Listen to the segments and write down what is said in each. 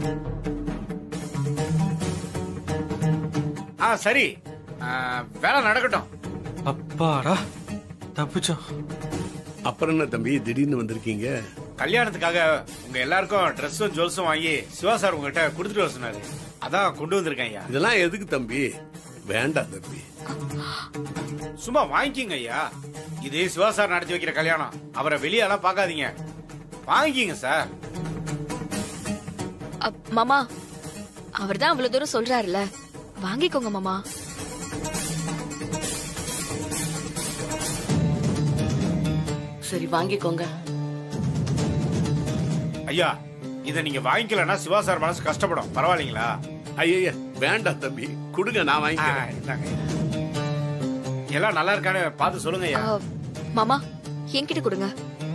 ஆ சரி ஆ, வேலை நடக்கட்டும் அப்பாடா தப்பிச்சோம் அப்புறம் என்ன தம்பி திடீர்னு வந்திருக்கீங்க கல்யாணத்துக்காக உங்க எல்லாருக்கும் ட்ரெஸ்ஸும் ஜுவல்ஸும் வாங்கி சிவா சார் உங்ககிட்ட கொடுத்துட்டு வர சொன்னாரு அதான் கொண்டு வந்திருக்கேன் ஐயா இதெல்லாம் எதுக்கு தம்பி வேண்டாம் தம்பி சும்மா வாங்கிக்கிங்க ஐயா இது சிவா சார் நடத்தி வைக்கிற கல்யாணம் அவரை வெளியெல்லாம் பார்க்காதீங்க வாங்கிக்கிங்க சார் அப், மாமா அவர்தான் அவ்வளவு தூரம் சொல்றாருல வாங்கிக்கோங்க மாமா சரி வாங்கிக்கோங்க ஐயா இத நீங்க வாங்கிக்கலன்னா சிவா சார் மனசு கஷ்டப்படும் பரவாயில்லைங்களா ஐயா வேண்டாம் தம்பி கொடுங்க நான் ஆ, வாங்கிக்கிறேன் இந்தாங்க ஐயா. எல்லாம் நல்லா இருக்கான்னு பார்த்து சொல்லுங்க ஐயா ஆ, மாமா என்கிட்ட கொடுங்க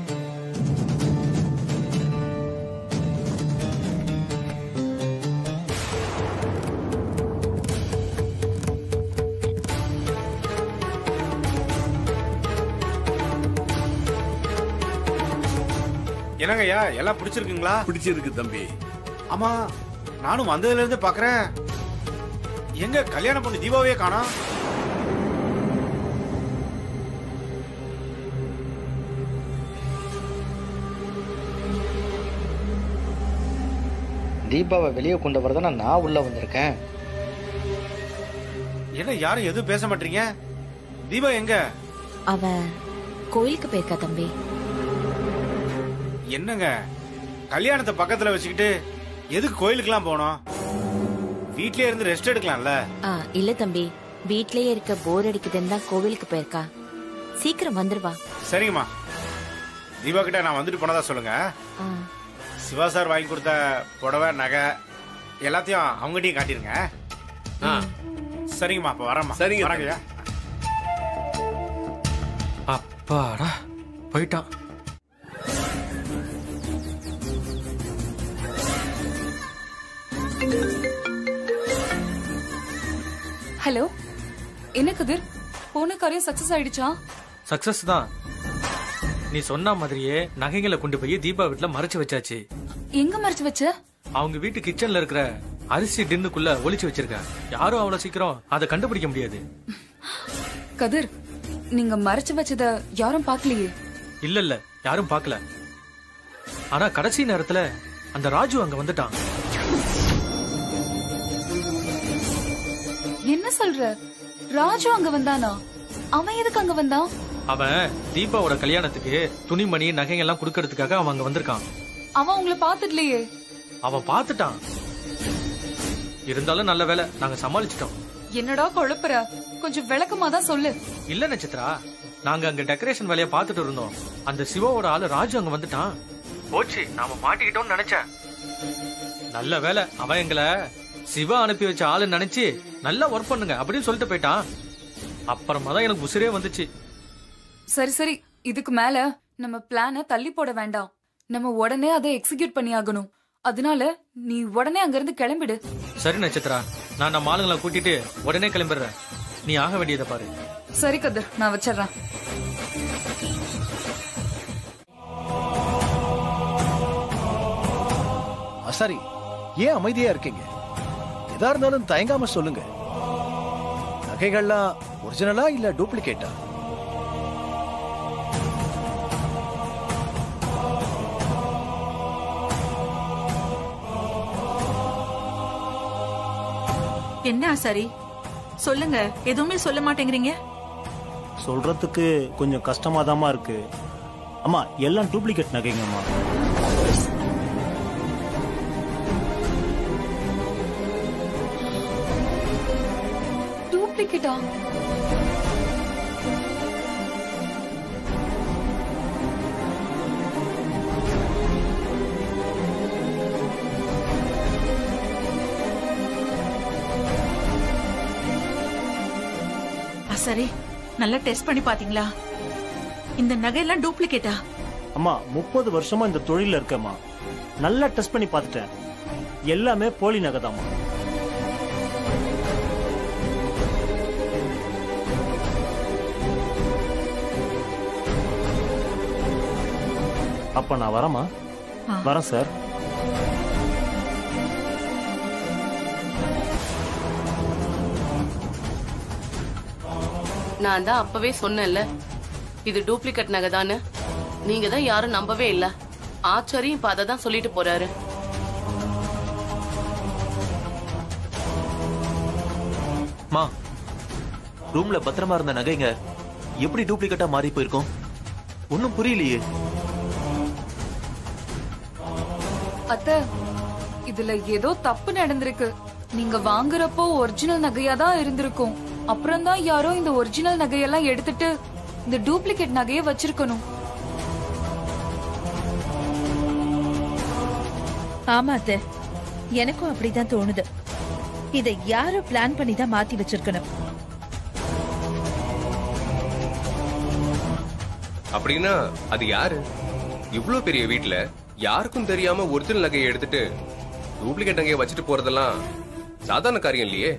என்னங்க ஐயா எல்லாம் பிடிச்சிருக்குங்களா பிடிச்சிருக்கு தம்பி ஆமா நானும் வந்ததுல இருந்து பாக்குறேன் எங்க கல்யாண பொண்ணு தீபாவையே காணோம் தீபாவை வெளியே கொண்டு வரதானே நான் உள்ள வந்திருக்கேன் என்ன யாரும் எதுவும் பேச மாட்டீங்க தீபா எங்க அவ கோயிலுக்கு போயிருக்கா தம்பி என்னங்க கல்யாணத்தை பக்கத்துல வச்சுக்கிட்டு எதுக்கு கோயிலுக்குலாம் போனோம் வீட்லயே இருந்து ரெஸ்ட் எடுக்கலாம்ல ஆ இல்ல தம்பி வீட்லயே இருக்க போர் அடிக்குதுன்னு தான் கோவிலுக்கு போயிருக்கா சீக்கிரம் வந்துருவா சரிங்கம்மா தீபா கிட்ட நான் வந்துட்டு போனதா சொல்லுங்க ஆ, சிவா சார் வாங்கி கொடுத்த புடவை நகை எல்லாத்தையும் அவங்ககிட்டயும் காட்டிருங்க ஆ சரிங்கம்மா அப்ப வரேம்மா சரிங்க. வரேங்கய்யா அப்பாடா போயிட்டான் ஹலோ என்ன கதிர் போன காரியம் சக்சஸ் ஆயிடுச்சா சக்சஸ் தான் நீ சொன்ன மாதிரியே நகைகளை கொண்டு போய் தீபா வீட்டுல மறைச்சு வச்சாச்சு எங்க மறைச்சு வச்ச அவங்க வீட்டு கிச்சன்ல இருக்கிற அரிசி டின்னுக்குள்ள ஒளிச்சு வச்சிருக்க யாரும் அவ்வளவு சீக்கிரம் அதை கண்டுபிடிக்க முடியாது கதிர் நீங்க மறைச்சு வச்சத யாரும் பார்க்கலையே இல்ல இல்ல யாரும் பார்க்கல ஆனா கடைசி நேரத்துல அந்த ராஜு அங்க வந்துட்டான் என்ன சொல்ற ராஜு அங்க வந்தானா அவன் எதுக்கு அங்க வந்தான் அவன் தீபாவோட கல்யாணத்துக்கு துணிமணி நகைகள்லாம் கொடுக்கறதுக்காக அவன் அங்க வந்திருக்கான் அவன் உங்களை பாத்துடலையே அவன் பார்த்துட்டான் இருந்தாலும் நல்ல வேலை நாங்க சமாளிச்சிட்டோம் என்னடா குழப்புற கொஞ்சம் விளக்கமா தான் சொல்லு இல்ல நட்சத்திரா நாங்க அங்க டெக்கரேஷன் வேலைய பார்த்துட்டு இருந்தோம் அந்த சிவாவோட ஆளு ராஜு அங்க வந்துட்டான் போச்சு நாம மாட்டிக்கிட்டோம்னு நினைச்சேன் நல்ல வேலை அவன் எங்களை சிவா அனுப்பி வச்ச ஆளு நினைச்சு நல்லா ஒர்க் பண்ணுங்க அப்படின்னு சொல்லிட்டு போயிட்டான் அப்புறமா தான் எனக்கு உசிரே வந்துச்சு சரி சரி இதுக்கு மேல நம்ம பிளான தள்ளி போட வேண்டாம் நம்ம உடனே அதை எக்ஸிக்யூட் பண்ணி ஆகணும் அதனால நீ உடனே அங்கிருந்து கிளம்பிடு சரி நட்சத்திரா நான் நம்ம ஆளுங்களை கூட்டிட்டு உடனே கிளம்பிடுறேன் நீ ஆக வேண்டியதை பாரு சரி கதிர் நான் வச்சிடுறேன் சரி ஏன் அமைதியா இருக்கீங்க எதா இருந்தாலும் தயங்காம சொல்லுங்க நகைகள்லாம் ஒரிஜினலா இல்ல டூப்ளிகேட்டா என்ன சரி சொல்லுங்க எதுவுமே சொல்ல மாட்டேங்கிறீங்க சொல்றதுக்கு கொஞ்சம் கஷ்டமா இருக்கு அம்மா எல்லாம் டூப்ளிகேட் நகைங்கம்மா டூப்ளிகேட்டா ஆ, சரி நல்லா டெஸ்ட் பண்ணி பாத்தீங்களா இந்த நகையெல்லாம் டூப்ளிகேட்டா அம்மா முப்பது வருஷமா இந்த தொழில இருக்கேம்மா நல்லா டெஸ்ட் பண்ணி பார்த்துட்டேன் எல்லாமே போலி நகைதாம்மா அப்ப நான் வரேம்மா ஆ. வரேன் சார் நான் தான் அப்பவே சொன்னேன்ல இது டூப்ளிகேட் நகை தானே நீங்க தான் யாரும் நம்பவே இல்ல ஆச்சாரியும் இப்ப அதை தான் சொல்லிட்டு போறாரு மா ரூம்ல பத்திரமா இருந்த நகைங்க எப்படி டூப்ளிகேட்டா மாறி போயிருக்கும் ஒன்னும் புரியலையே அத்தை இதுல ஏதோ தப்பு நடந்திருக்கு நீங்க வாங்குறப்போ ஒரிஜினல் நகையா தான் இருந்திருக்கும் அப்புறம் தான் யாரோ இந்த ஒரிஜினல் நகையெல்லாம் எடுத்துட்டு இந்த டூப்ளிகேட் நகையை வச்சிருக்கணும் ஆமா அத்தை எனக்கும் அப்படிதான் தோணுது இதை யாரோ பிளான் பண்ணி தான் மாத்தி வச்சிருக்கணும் அப்படின்னா அது யாரு இவ்ளோ பெரிய வீட்ல யாருக்கும் தெரியாம ஒரிஜினல் நகையை எடுத்துட்டு டூப்ளிகேட் நகையை வச்சுட்டு போறதெல்லாம் சாதாரண காரியம் இல்லையே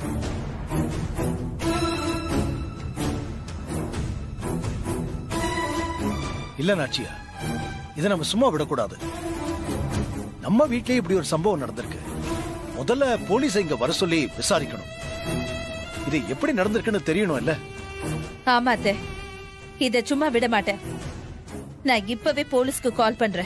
இல்ல நாச்சியா இதை நம்ம சும்மா விடக்கூடாது நம்ம வீட்லயே இப்படி ஒரு சம்பவம் நடந்திருக்கு முதல்ல போலீஸ் இங்க வர சொல்லி விசாரிக்கணும் இது எப்படி நடந்திருக்குன்னு தெரியணும் இல்ல ஆமா அத்தை இத சும்மா விட மாட்டேன் நான் இப்பவே போலீஸ்க்கு கால் பண்றேன்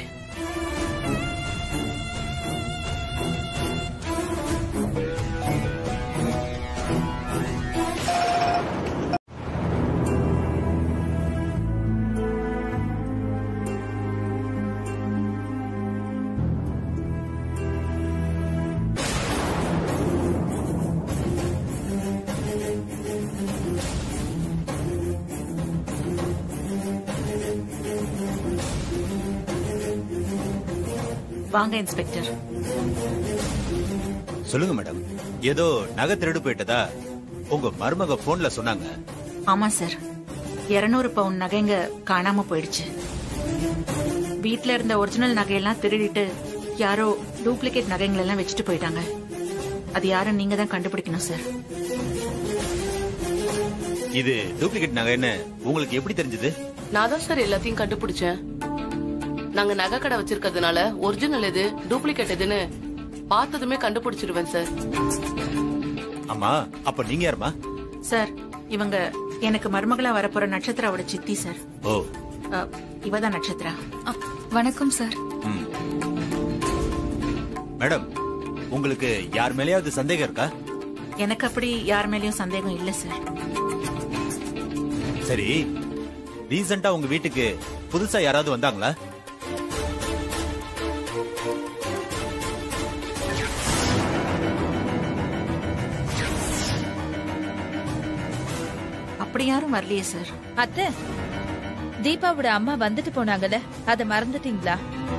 வாங்க இன்ஸ்பெக்டர் சொல்லுங்க மேடம் ஏதோ நகை திருடு போயிட்டதா உங்க மருமக போன்ல சொன்னாங்க ஆமா சார் இருநூறு பவுன் நகைங்க காணாம போயிடுச்சு வீட்ல இருந்த ஒரிஜினல் நகையெல்லாம் திருடிட்டு யாரோ டூப்ளிகேட் நகைங்கள் எல்லாம் வச்சுட்டு போயிட்டாங்க அது யாரும் நீங்க தான் கண்டுபிடிக்கணும் சார் இது டூப்ளிகேட் நகைன்னு உங்களுக்கு எப்படி தெரிஞ்சது நான் தான் சார் எல்லாத்தையும் கண்டுபிடிச்சேன் நாங்க நகை கடை வச்சிருக்கிறதுனால ஒரிஜினல் எது டூப்ளிகேட் எதுன்னு பார்த்ததுமே கண்டுபிடிச்சிருவேன் சார் அம்மா அப்ப நீங்க யாருமா சார் இவங்க எனக்கு மருமகளா வரப்போற நட்சத்திராவோட சித்தி சார் ஓ அ, இவதான் நட்சத்திரா வணக்கம் சார் ம். மேடம் உங்களுக்கு யார் மேலயாவது சந்தேகம் இருக்கா எனக்கு அப்படி யார் மேலயும் சந்தேகம் இல்ல சார் சரி ரீசெண்டா உங்க வீட்டுக்கு புதுசா யாராவது வந்தாங்களா அப்படி யாரும் வரலையே சார் அத்தை தீபாவோட அம்மா வந்துட்டு போனாங்கல்ல அத மறந்துட்டீங்களா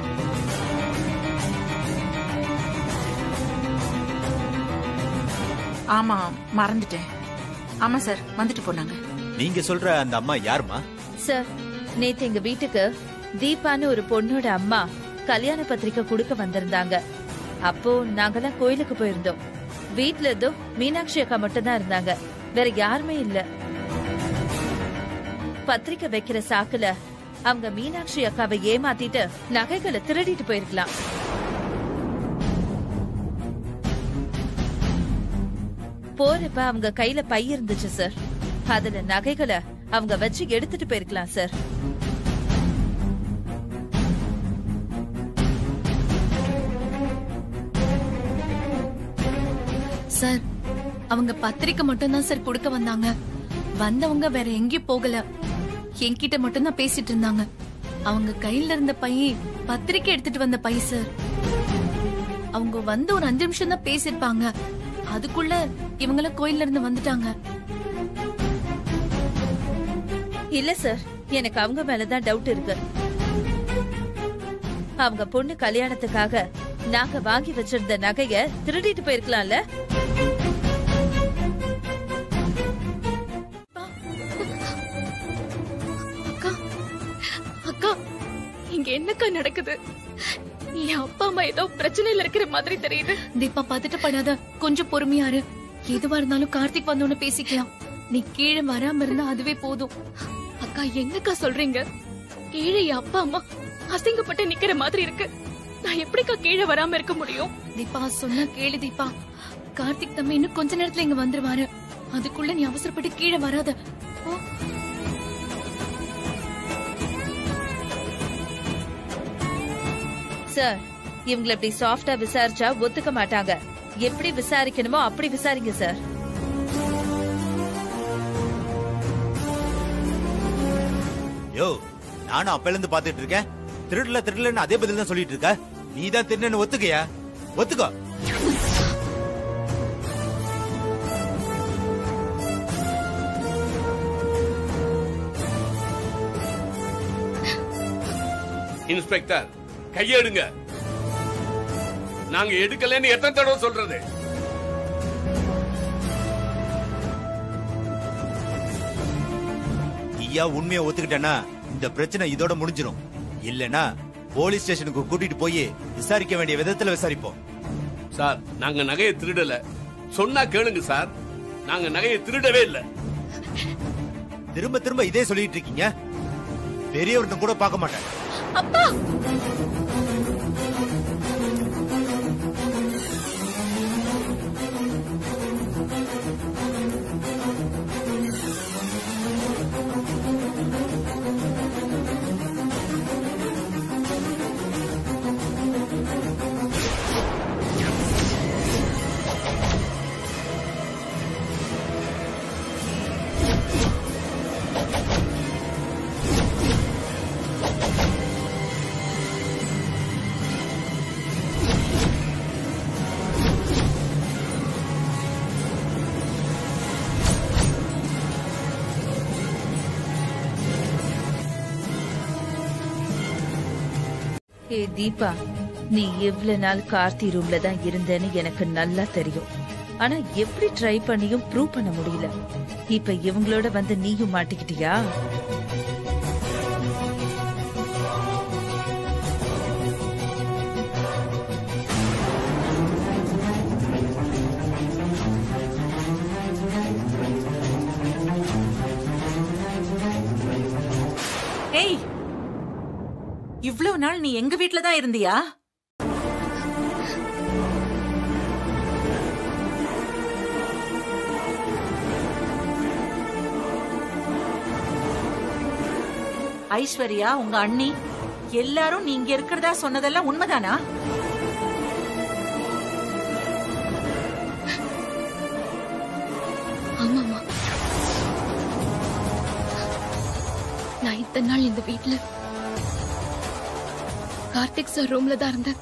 ஆமா மறந்துட்டேன் ஆமா சார் வந்துட்டு போனாங்க நீங்க சொல்ற அந்த அம்மா யாருமா சார் நேத்து எங்க வீட்டுக்கு தீபான்னு ஒரு பொண்ணோட அம்மா கல்யாண பத்திரிக்கை கொடுக்க வந்திருந்தாங்க அப்போ நாங்கெல்லாம் கோயிலுக்கு போயிருந்தோம் வீட்ல ஏதோ மீனாட்சி அக்கா மட்டும் தான் இருந்தாங்க வேற யாருமே இல்ல பத்திரிக்கை வைக்கிற சாக்குல அவங்க மீனாட்சி அக்காவை ஏமாத்திட்டு நகைகளை திருடிட்டு போயிருக்கலாம் போறப்ப அவங்க கையில பை இருந்துச்சு சார் அதுல நகைகளை அவங்க வச்சு எடுத்துட்டு போயிருக்கலாம் சார் சார் அவங்க பத்திரிக்கை மட்டும் தான் சார் கொடுக்க வந்தாங்க வந்தவங்க வேற எங்கேயும் போகல என்கிட்ட மட்டும் தான் பேசிட்டு இருந்தாங்க அவங்க கையில இருந்த பைய பத்திரிக்கை எடுத்துட்டு வந்த பை சார் அவங்க வந்து ஒரு அஞ்சு நிமிஷம் தான் பேசிருப்பாங்க அதுக்குள்ள இவங்கள கோயில்ல இருந்து வந்துட்டாங்க இல்ல சார் எனக்கு அவங்க மேலதான் டவுட் இருக்கு அவங்க பொண்ணு கல்யாணத்துக்காக நாங்க வாங்கி வச்சிருந்த நகைய திருடிட்டு போயிருக்கலாம்ல அக்கா இங்க என்னக்கா நடக்குது என் அப்பா அம்மா ஏதோ பிரச்சனையில இருக்கிற மாதிரி தெரியுது தீபா பார்த்துட்டு படாத கொஞ்சம் பொறுமையா இரு எதுவா இருந்தாலும் கார்த்திக் வந்தோன்னு பேசிக்கலாம் நீ கீழே வராம இருந்தா அதுவே போதும் அக்கா என்னக்கா சொல்றீங்க கீழே என் அப்பா அம்மா அசிங்கப்பட்டு நிக்கிற மாதிரி இருக்கு நான் எப்படிக்கா கீழே வராம இருக்க முடியும் தீபா சொன்னா கேளு தீபா கார்த்திக் தம்பி இன்னும் கொஞ்ச நேரத்துல இங்க வந்துருவாரு அதுக்குள்ள நீ அவசரப்பட்டு கீழே வராத சார் இவங்களை இப்படி சாஃப்டா விசாரிச்சா ஒத்துக்க மாட்டாங்க எப்படி விசாரிக்கணுமோ அப்படி விசாரிங்க சார் யோ நானும் அப்பல இருந்து பாத்துட்டு இருக்கேன் திருடல திருடலன்னு அதே பதில் தான் சொல்லிட்டு இருக்க நீ தான் திருடன்னு ஒத்துக்கயா ஒத்துக்கோ இன்ஸ்பெக்டர் கையெடுங்க நாங்க எடுக்கலன்னு எத்தனை தடவை சொல்றது ஐயா உண்மையை ஒத்துக்கிட்டேன்னா இந்த பிரச்சனை இதோட முடிஞ்சிரும் இல்லனா போலீஸ் ஸ்டேஷனுக்கு கூட்டிட்டு போய் விசாரிக்க வேண்டிய விதத்துல விசாரிப்போம் சார் நாங்க நகையை திருடல சொன்னா கேளுங்க சார் நாங்க நகையை திருடவே இல்ல திரும்ப திரும்ப இதே சொல்லிட்டு இருக்கீங்க பெரியவர்கிட்ட கூட பார்க்க மாட்டேன் அப்பா ஏ தீபா நீ இவ்ளோ நாள் கார்த்தி ரூம்ல தான் இருந்தேன்னு எனக்கு நல்லா தெரியும் ஆனா எப்படி ட்ரை பண்ணியும் ப்ரூவ் பண்ண முடியல இப்ப இவங்களோட வந்து நீயும் மாட்டிக்கிட்டியா ஏய் இவ்வளவு நாள் நீ எங்க வீட்ல தான் இருந்தியா ஐஸ்வர்யா உங்க அண்ணி எல்லாரும் நீ இங்க இருக்கிறதா சொன்னதெல்லாம் உண்மைதானா ஆமாமா நான் இத்தனை நாள் இந்த வீட்ல கார்த்திக் சார் ரூம்ல தான் இருந்தேன்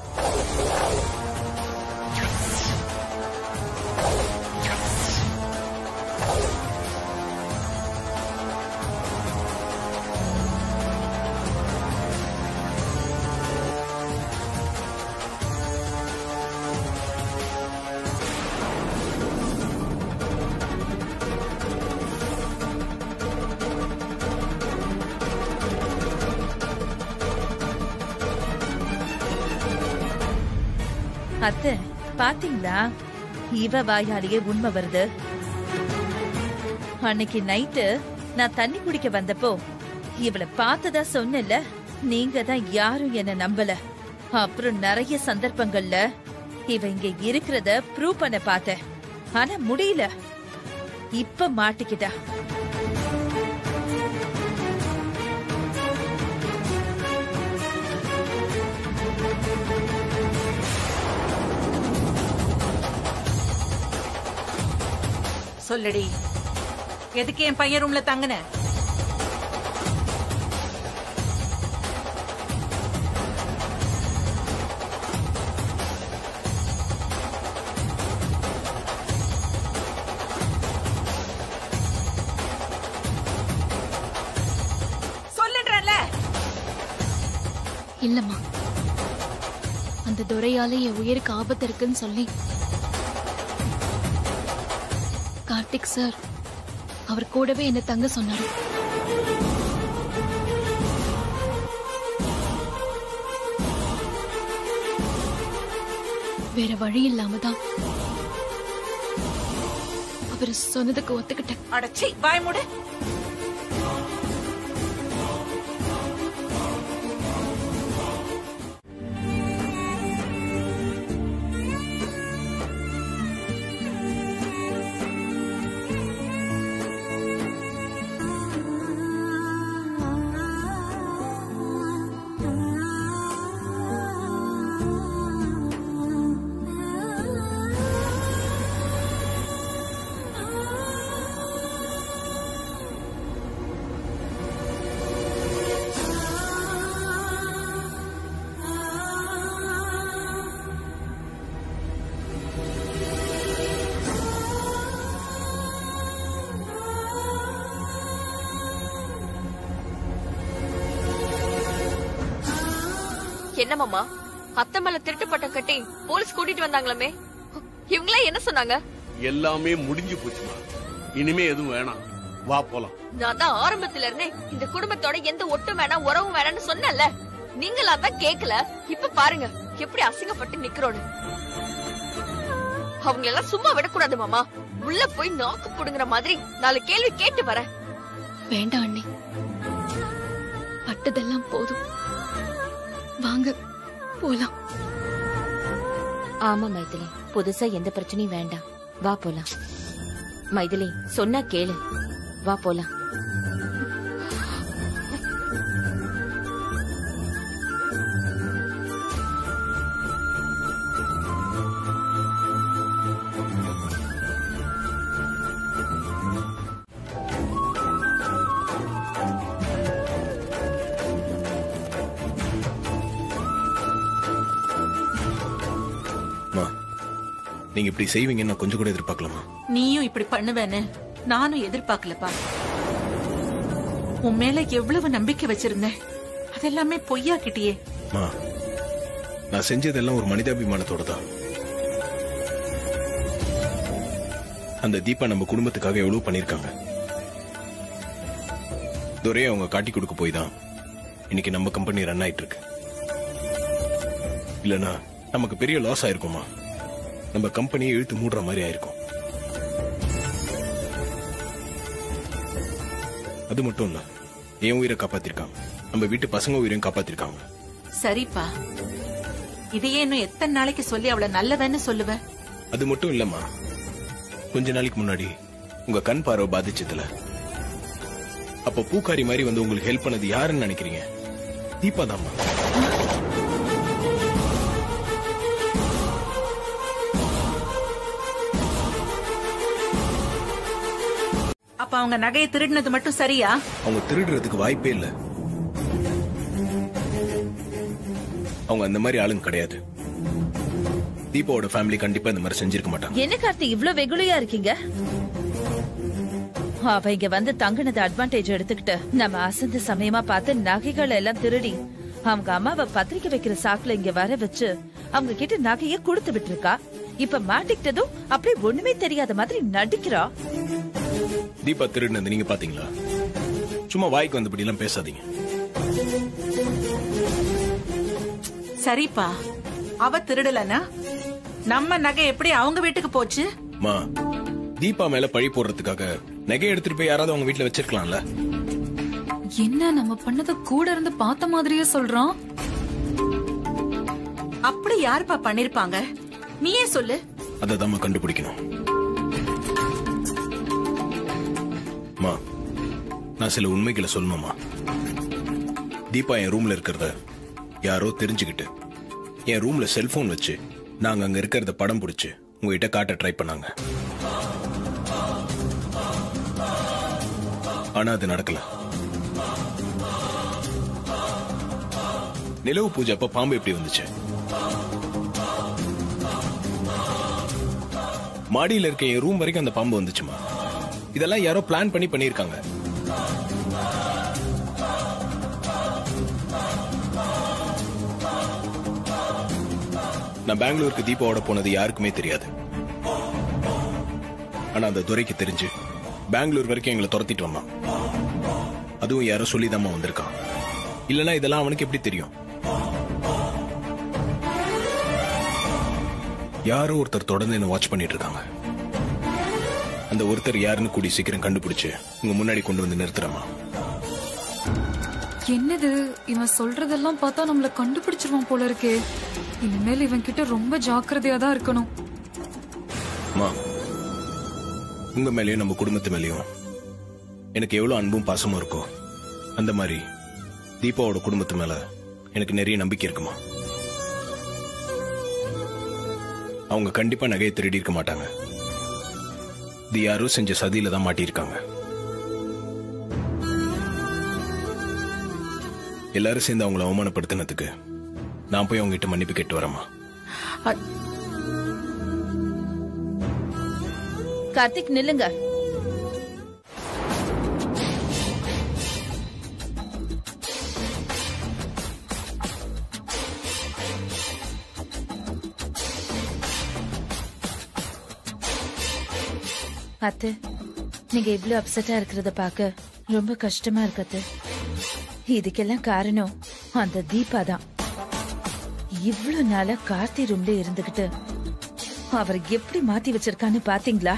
அத்தை பாத்தீங்களா இவ வாயாலேயே உண்மை வருது அன்னைக்கு நைட்டு நான் தண்ணி குடிக்க வந்தப்போ இவளை பார்த்ததா சொன்னல நீங்க தான் யாரும் என்ன நம்பல அப்புறம் நிறைய சந்தர்ப்பங்கள்ல இவ இங்க இருக்கிறத ப்ரூவ் பண்ண பார்த்தேன் ஆனா முடியல இப்ப மாட்டிக்கிட்டா சொல்லுடி எதுக்கு என் பையன் ரூம்ல தங்குன சொல்லுன்றல இல்லம்மா அந்த துரையால என் உயிருக்கு ஆபத்து இருக்குன்னு சொல்லி கார்த்திக் சார் அவர் கூடவே என்ன தங்க சொன்னாரு வேற வழி இல்லாம தான் அவர் சொன்னதுக்கு ஒத்துக்கிட்டேன் அடச்சி வாய் மூடு என்ன மாமா அத்தை மேல திருட்டு பட்டம் கட்டி போலீஸ் கூட்டிட்டு வந்தாங்களாமே இவங்களே என்ன சொன்னாங்க எல்லாமே முடிஞ்சு போச்சுமா இனிமே எதுவும் வேணாம் வா போலாம் நான் தான் ஆரம்பத்துல இருந்தே இந்த குடும்பத்தோட எந்த ஒட்டும் வேணாம் உறவும் வேணாம்னு சொன்னேன்ல நீங்களா தான் கேக்கல இப்ப பாருங்க எப்படி அசிங்கப்பட்டு நிக்கிறோன்னு அவங்க எல்லாம் சும்மா விடக்கூடாது மாமா உள்ள போய் நாக்கு புடுங்குற மாதிரி நாலு கேள்வி கேட்டு வரேன் வேண்டாம் அண்ணி பட்டதெல்லாம் போதும் வாங்க போலாம் ஆமா மைதிலி புதுசா எந்த பிரச்சனையும் வேண்டாம் வா போலாம் மைதிலி சொன்னா கேளு வா போலாம் அம்மா நீங்க இப்படி செய்வீங்கன்னு நான் கொஞ்சம் கூட எதிர்பார்க்கலாமா நீயும் இப்படி பண்ணுவேன்னு நானும் எதிர்பார்க்கலப்பா உன் மேல எவ்வளவு நம்பிக்கை வச்சிருந்தேன் அதெல்லாமே பொய்யாக்கிட்டியே அம்மா நான் செஞ்சதெல்லாம் ஒரு மனிதாபிமானத்தோட தான் அந்த தீபா நம்ம குடும்பத்துக்காக எவ்வளவு பண்ணிருக்காங்க துரையை அவங்க காட்டி கொடுக்க போய் தான் இன்னைக்கு நம்ம கம்பெனி ரன் ஆயிட்டு இருக்கு இல்லனா நமக்கு பெரிய லாஸ் ஆயிருக்குமா நம்ம கம்பெனியை இழுத்து மூடுற மாதிரி ஆயிருக்கும் அது மட்டும் இல்ல என் உயிரை காப்பாத்திருக்காங்க நம்ம வீட்டு பசங்க உயிரையும் காப்பாத்திருக்காங்க சரிப்பா இதையே இன்னும் எத்தனை நாளைக்கு சொல்லி அவளை நல்லவன்னு சொல்லுவ அது மட்டும் இல்லம்மா கொஞ்ச நாளைக்கு முன்னாடி உங்க கண் பார்வை பாதிச்சதுல அப்ப பூக்காரி மாதிரி வந்து உங்களுக்கு ஹெல்ப் பண்ணது யாருன்னு நினைக்கிறீங்க தீபா தாம்மா அப்ப அவங்க நகையை திருடினது மட்டும் சரியா அவங்க திருடுறதுக்கு வாய்ப்பே இல்ல அவங்க அந்த மாதிரி ஆளுங்க கிடையாது தீபாவோட ஃபேமிலி கண்டிப்பா இந்த மாதிரி செஞ்சிருக்க மாட்டாங்க என்ன கார்த்தி இவ்ளோ வெகுளியா இருக்கீங்க அவ இங்க வந்து தங்குனது அட்வான்டேஜ் எடுத்துக்கிட்டு நம்ம அசந்த சமயமா பார்த்து நகைகள் எல்லாம் திருடி அவங்க அம்மாவை பத்திரிக்கை வைக்கிற சாக்குல இங்க வர வச்சு அவங்க கிட்ட நகைய கொடுத்து விட்டுருக்கா இப்ப மாட்டிக்கிட்டதும் அப்படியே ஒண்ணுமே தெரியாத மாதிரி நடிக்கிறா தீபா திருடினது நீங்க பாத்தீங்களா சும்மா வாய்க்கு வந்தபடி எல்லாம் பேசாதீங்க சரிப்பா அவ திருடலனா நம்ம நகை எப்படி அவங்க வீட்டுக்கு போச்சு மா தீபா மேல பழி போடுறதுக்காக நகை எடுத்துட்டு போய் யாராவது அவங்க வீட்டுல வச்சிருக்கலாம்ல என்ன நம்ம பண்ணத கூட இருந்து பார்த்த மாதிரியே சொல்றான் அப்படி யாருப்பா பண்ணிருப்பாங்க நீயே சொல்லு அதை தான் கண்டுபிடிக்கணும் மா நான் சில உண்மைகளை சொல்லணுமா தீபா என் ரூம்ல இருக்கிறத யாரோ தெரிஞ்சுக்கிட்டு என் ரூம்ல செல்போன் வச்சு நாங்க அங்க இருக்கிறத படம் பிடிச்சு உங்ககிட்ட காட்ட ட்ரை பண்ணாங்க ஆனா அது நடக்கல நிலவு பூஜை அப்ப பாம்பு எப்படி வந்துச்சு மாடியில இருக்க என் ரூம் வரைக்கும் அந்த பாம்பு வந்துச்சுமா இதெல்லாம் யாரோ பிளான் பண்ணி பண்ணிருக்காங்க நான் பெங்களூருக்கு தீபாவோட போனது யாருக்குமே தெரியாது ஆனா அந்த துரைக்கு தெரிஞ்சு பெங்களூர் வரைக்கும் எங்களை துரத்திட்டு வந்தான் அதுவும் யாரோ சொல்லிதாம்மா வந்திருக்கான் இல்லனா இதெல்லாம் அவனுக்கு எப்படி தெரியும் யாரோ ஒருத்தர் தொடர்ந்து என்ன வாட்ச் பண்ணிட்டு இருக்காங்க அந்த ஒருத்தர் யாருன்னு கூடி சீக்கிரம் கண்டுபிடிச்சு உங்க முன்னாடி கொண்டு வந்து நிறுத்துறமா என்னது இவன் சொல்றதெல்லாம் பார்த்தா நம்மள கண்டுபிடிச்சிருவான் போல இருக்கே இனிமேல் இவன் கிட்ட ரொம்ப ஜாக்கிரதையா தான் இருக்கணும் அம்மா உங்க மேலயும் நம்ம குடும்பத்து மேலயும் எனக்கு எவ்வளவு அன்பும் பாசமும் இருக்கோ அந்த மாதிரி தீபாவோட குடும்பத்து மேல எனக்கு நிறைய நம்பிக்கை இருக்குமா அவங்க கண்டிப்பா நகையை திருடி இருக்க மாட்டாங்க இது யாரோ செஞ்ச சதியில தான் மாட்டியிருக்காங்க எல்லாரும் சேர்ந்து அவங்கள அவமானப்படுத்தினதுக்கு நான் போய் அவங்க கிட்ட மன்னிப்பு கேட்டு வரேம்மா கார்த்திக் நில்லுங்க அத்தை நீங்க இவ்ளோ அப்செட்டா இருக்கிறத பார்க்க ரொம்ப கஷ்டமா இருக்கு அத்தை இதுக்கெல்லாம் காரணம் அந்த தீபா தான் இவ்ளோ நாளா கார்த்தி ரூம்ல இருந்துகிட்டு அவர் எப்படி மாத்தி வச்சிருக்கான்னு பாத்தீங்களா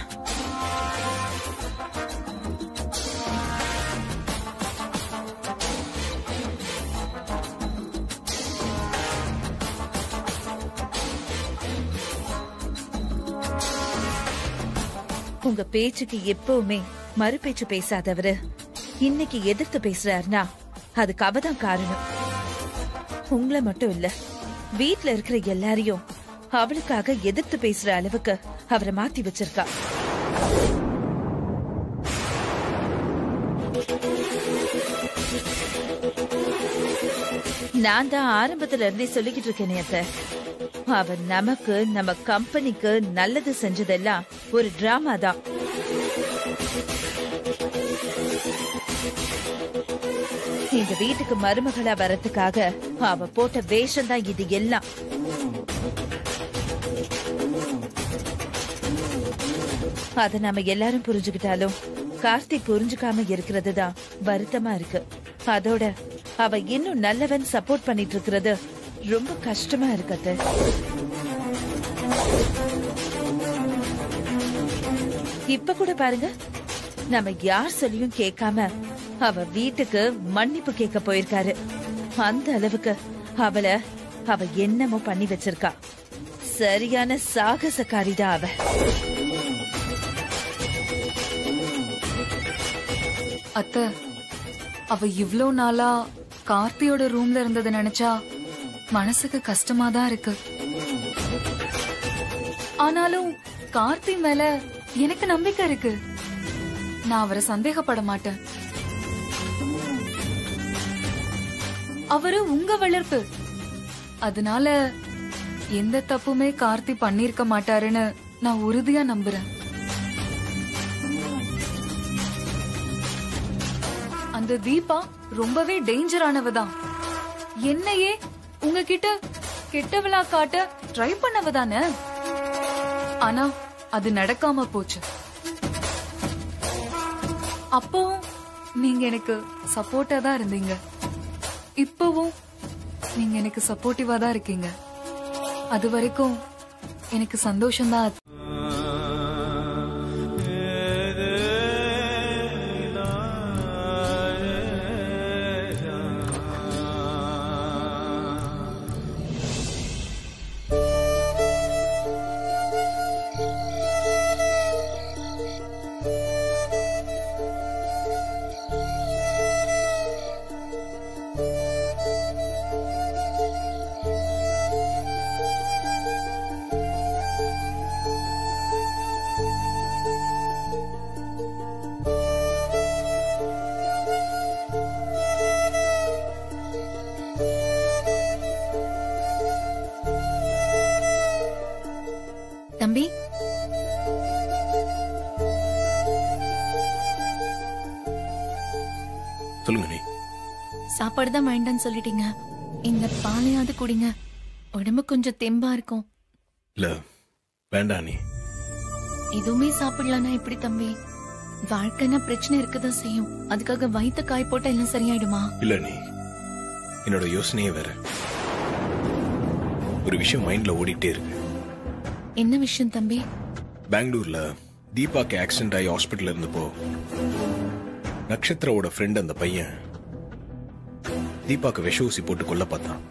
உங்க பேச்சுக்கு எப்பவுமே மறு பேச்சு பேசாதவரு இன்னைக்கு எதிர்த்து பேசுறாருன்னா அதுக்கு அவதான் காரணம் உங்களை மட்டும் இல்ல வீட்ல இருக்கிற எல்லாரையும் அவளுக்காக எதிர்த்து பேசுற அளவுக்கு அவரை மாத்தி வச்சிருக்கா நான் தான் ஆரம்பத்துல இருந்தே சொல்லிக்கிட்டு இருக்கேனே அத்தை அவ நமக்கு நம்ம கம்பெனிக்கு நல்லது செஞ்சதெல்லாம் ஒரு டிராமா தான் இந்த வீட்டுக்கு மருமகளா வரதுக்காக அவ போட்ட வேஷம் தான் இது எல்லாம் அத நாம எல்லாரும் புரிஞ்சுக்கிட்டாலும் கார்த்திக் புரிஞ்சுக்காம இருக்கிறது தான் வருத்தமா இருக்கு அதோட அவ இன்னும் நல்லவன் சப்போர்ட் பண்ணிட்டு இருக்கிறது ரொம்ப கஷ்டமா இருக்கு அத்தை. இப்ப கூட பாருங்க நம்ம யார் சொல்லியும் கேட்காம அவ வீட்டுக்கு மன்னிப்பு கேட்க போயிருக்காரு அந்த அளவுக்கு அவளை அவ என்னமோ பண்ணி வச்சிருக்கா சரியான சாகசக்காரிதான் அவ அத்த அவ இவ்ளோ நாளா கார்த்தியோட ரூம்ல இருந்ததை நினைச்சா மனசுக்கு கஷ்டமா தான் இருக்கு ஆனாலும் கார்த்தி மேல எனக்கு நம்பிக்கை இருக்கு நான் அவரை சந்தேகப்பட மாட்டேன் அவரு உங்க வளர்ப்பு அதனால எந்த தப்புமே கார்த்தி பண்ணிருக்க மாட்டாருன்னு நான் உறுதியா நம்புறேன் அந்த தீபா ரொம்பவே டேஞ்சரானவ தான் என்னையே உங்ககிட்ட கெட்டவளா காட்ட ட்ரை பண்ணவ தானே ஆனா அது நடக்காம போச்சு அப்போ நீங்க எனக்கு சப்போர்ட்டா தான் இருந்தீங்க இப்பவும் நீங்க எனக்கு சப்போர்ட்டிவா தான் இருக்கீங்க அது வரைக்கும் எனக்கு சந்தோஷம் தான் தம்பி சொல்லுங்க நீ சாப்பாடு தான் வேண்டாம்னு சொல்லிட்டீங்க இந்த பாலையாவது குடிங்க உடம்பு கொஞ்சம் தெம்பா இருக்கும் இல்ல வேண்டாம் நீ எதுவுமே சாப்பிடலன்னா எப்படி தம்பி வாழ்க்கைனா பிரச்சனை இருக்கதான் செய்யும் அதுக்காக வயித்த காய் போட்டா எல்லாம் சரியாயிடுமா இல்ல நீ என்னோட யோசனையே வேற ஒரு விஷயம் மைண்ட்ல ஓடிட்டே இருக்கு என்ன விஷயம் தம்பி பெங்களூர்ல தீபாக்கு ஆக்சிடென்ட் ஆகி ஹாஸ்பிட்டல் இருந்தப்போ நட்சத்திராவோட ஃப்ரெண்ட் அந்த பையன் தீபாக்கு விஷ ஊசி போட்டு கொல்ல பார்த்தான்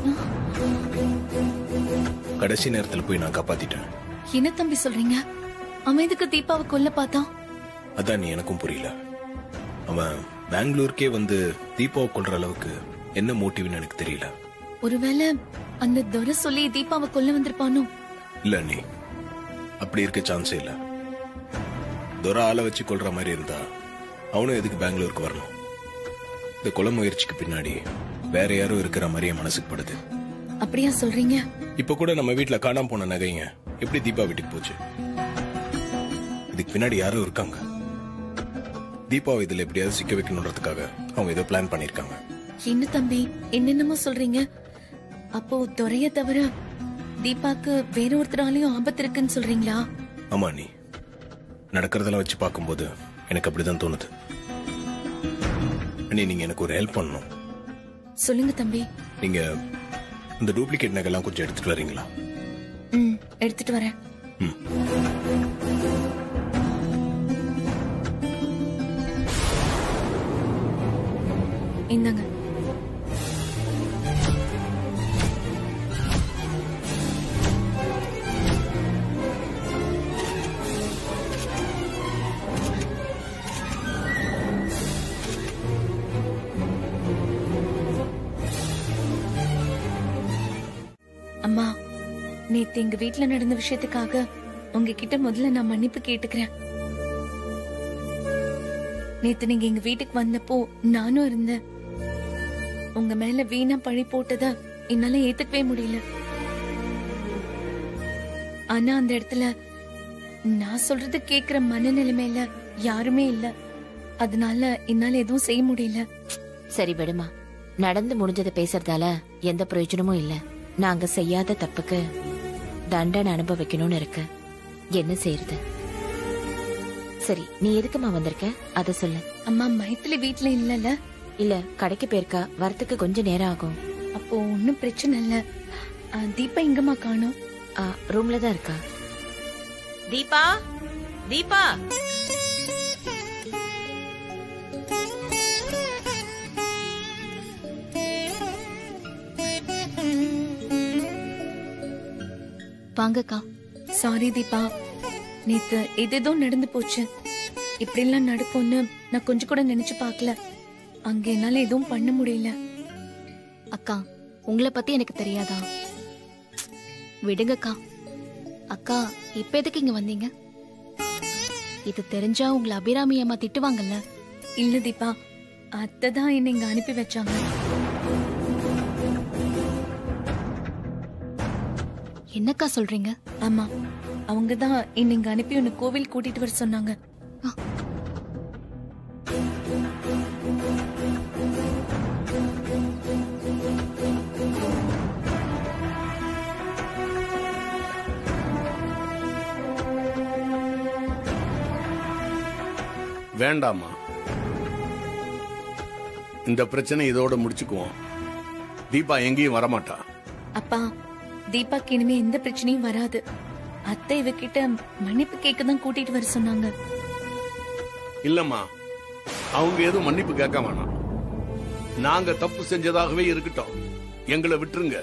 கடைசி நேரத்துல போய் நான் காப்பாத்திட்டேன் என்ன தம்பி சொல்றீங்க அவன் எதுக்கு தீபாவை கொல்ல பார்த்தான் அதான் நீ எனக்கும் புரியல அவன் பெங்களூருக்கே வந்து தீபாவை கொல்ற அளவுக்கு என்ன மோட்டிவ்னு எனக்கு தெரியல ஒருவேளை அந்த துரை சொல்லி தீபாவை கொல்ல வந்திருப்பானோ இல்ல நீ அப்படி இருக்க சான்ஸே இல்ல துரை ஆளை வச்சு கொல்ற மாதிரி இருந்தா அவனும் எதுக்கு பெங்களூருக்கு வரணும் இந்த கொலை முயற்சிக்கு பின்னாடி வேற யாரும் இருக்கிற மாதிரி என் மனசுக்கு படுது அப்படியா சொல்றீங்க இப்ப கூட நம்ம வீட்ல காணாம போன நகைங்க எப்படி தீபா வீட்டுக்கு போச்சு இதுக்கு பின்னாடி யாரும் இருக்காங்க தீபாவை இதுல எப்படியாவது சிக்க வைக்கணுன்றதுக்காக அவங்க ஏதோ பிளான் பண்ணிருக்காங்க என்ன தம்பி என்னென்னமோ சொல்றீங்க அப்போ துறைய தவிர தீபாக்கு வேற ஒருத்தராலையும் ஆபத்து இருக்குன்னு சொல்றீங்களா ஆமா நீ நடக்கிறதெல்லாம் வச்சு பார்க்கும்போது எனக்கு அப்படிதான் தோணுது அண்ணி நீங்க எனக்கு ஒரு ஹெல்ப் பண்ணணும் சொல்லுங்க தம்பி நீங்க இந்த டூப்ளிகேட் நகைலாம் கொஞ்சம் எடுத்துட்டு வரீங்களா ம் எடுத்துட்டு வரேன் இந்தாங்க அம்மா நேத்து எங்க வீட்ல நடந்த விஷயத்துக்காக உங்ககிட்ட முதல்ல நான் மன்னிப்பு கேட்டுக்கிறேன் நேத்து நீங்க எங்க வீட்டுக்கு வந்தப்போ நானும் இருந்தேன் உங்க மேல வீணா பழி போட்டத என்னால ஏத்துக்கவே முடியல ஆனா அந்த இடத்துல நான் சொல்றது கேக்குற மனநிலைமையில யாருமே இல்ல அதனால என்னால எதுவும் செய்ய முடியல சரி விடுமா நடந்து முடிஞ்சதை பேசுறதால எந்த பிரயோஜனமும் இல்ல நாங்க செய்யாத தப்புக்கு தண்டனை அனுபவிக்கணும்னு இருக்கு என்ன செய்யறது சரி நீ எதுக்குமா வந்திருக்க அத சொல்லு அம்மா மைத்திலி வீட்ல இல்லல இல்ல கடைக்கு போயிருக்கா வரத்துக்கு கொஞ்சம் நேரம் ஆகும் அப்போ ஒன்னும் பிரச்சனை இல்ல ஆ, தீபா எங்கம்மா காணோம் ரூம்ல தான் இருக்கா தீபா தீபா வாங்கக்கா சாரி தீபா நேத்து எதேதோ நடந்து போச்சு இப்படிலாம் நடக்கும்னு நான் கொஞ்சம் கூட நினைச்சு பார்க்கல அங்க என்னால எதுவும் பண்ண முடியல அக்கா உங்களை பத்தி எனக்கு தெரியாதா விடுங்கக்கா அக்கா இப்ப எதுக்கு இங்க வந்தீங்க இது தெரிஞ்சா உங்களை அபிராமி அம்மா திட்டுவாங்கல்ல இல்ல தீபா அத்தை தான் என்னை இங்க அனுப்பி வச்சாங்க என்னக்கா சொல்றீங்க ஆமா அவங்க தான் என்னை இங்க அனுப்பி உன்னை கோவில் கூட்டிட்டு வர சொன்னாங்க வேண்டாமா இந்த பிரச்சனை இதோட முடிச்சுக்குவோம் தீபா எங்கேயும் வரமாட்டா அப்பா தீபாக்கு இனிமே எந்த பிரச்சனையும் வராது அத்தை இவகிட்ட மன்னிப்பு கேட்க தான் கூட்டிட்டு வர சொன்னாங்க இல்லம்மா அவங்க எதுவும் மன்னிப்பு கேட்க வேணாம் நாங்க தப்பு செஞ்சதாகவே இருக்கட்டும் எங்களை விட்டுருங்க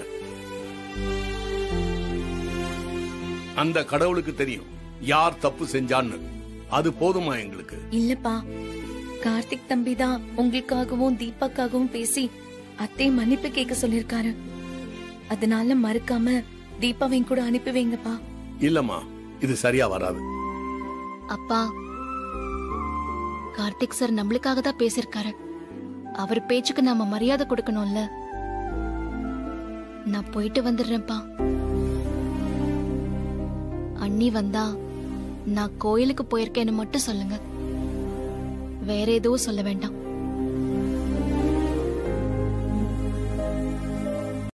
அந்த கடவுளுக்கு தெரியும் யார் தப்பு செஞ்சான்னு அது போதுமா எங்களுக்கு இல்லப்பா கார்த்திக் தம்பி தான் உங்களுக்காகவும் தீபாக்காகவும் பேசி அத்தை மன்னிப்பு கேட்க சொல்லிருக்காரு அதனால மறுக்காம தீபாவையும் கூட அனுப்பி வைங்கப்பா இல்லம்மா இது சரியா வராது அப்பா கார்த்திக் சார் நம்மளுக்காக தான் பேசிருக்காரு அவர் பேச்சுக்கு நாம மரியாதை கொடுக்கணும்ல நான் போயிட்டு வந்துடுறேன்ப்பா அண்ணி வந்தா நான் கோயிலுக்கு போயிருக்கேன்னு மட்டும் சொல்லுங்க வேற எதுவும் சொல்ல வேண்டாம்